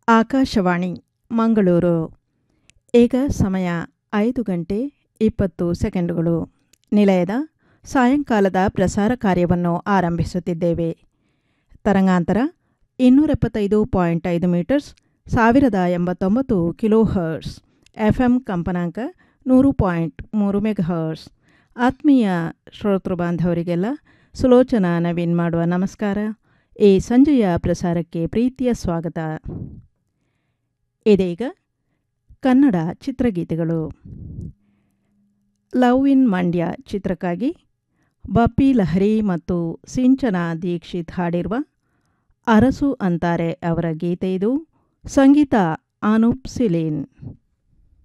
ಆಕಾಶವಾಣಿ ಮಂಗಳೂರು ಈಗ ಸಮಯ ಐದು ಗಂಟೆ ಇಪ್ಪತ್ತು ಸೆಕೆಂಡುಗಳು ನಿಲಯದ ಸಾಯಂಕಾಲದ ಪ್ರಸಾರ ಕಾರ್ಯವನ್ನು ಆರಂಭಿಸುತ್ತಿದ್ದೇವೆ ತರಂಗಾಂತರ ಇನ್ನೂರ ಎಪ್ಪತ್ತೈದು ಪಾಯಿಂಟ್ ಐದು ಮೀಟರ್ಸ್ ಸಾವಿರದ ಎಂಬತ್ತೊಂಬತ್ತು ಕಿಲೋ ಹರ್ಸ್ ಎಫ್ ಎಂ ಕಂಪನಾಂಕ ನೂರು ಪಾಯಿಂಟ್ ಮೂರು ಮೆಗಾಹರ್ಸ್ ಆತ್ಮೀಯ ಶ್ರೋತೃ ಬಾಂಧವರಿಗೆಲ್ಲ ಸುಲೋಚನಾ ನವೀನ್ ಮಾಡುವ ನಮಸ್ಕಾರ ಈ ಸಂಜೆಯ ಪ್ರಸಾರಕ್ಕೆ ಪ್ರೀತಿಯ ಸ್ವಾಗತ ಇದೀಗ ಕನ್ನಡ ಚಿತ್ರಗೀತೆಗಳು ಲವ್ ಇನ್ ಮಂಡ್ಯ ಚಿತ್ರಕ್ಕಾಗಿ ಬಪ್ಪಿ ಲಹರಿ ಮತ್ತು ಸಿಂಚನ ದೀಕ್ಷಿತ್ ಹಾಡಿರುವ ಅರಸು ಅಂತಾರೆ ಅವರ ಗೀತೆ ಇದು ಸಂಗೀತ ಅನೂಪ್ ಸಿಲೇನ್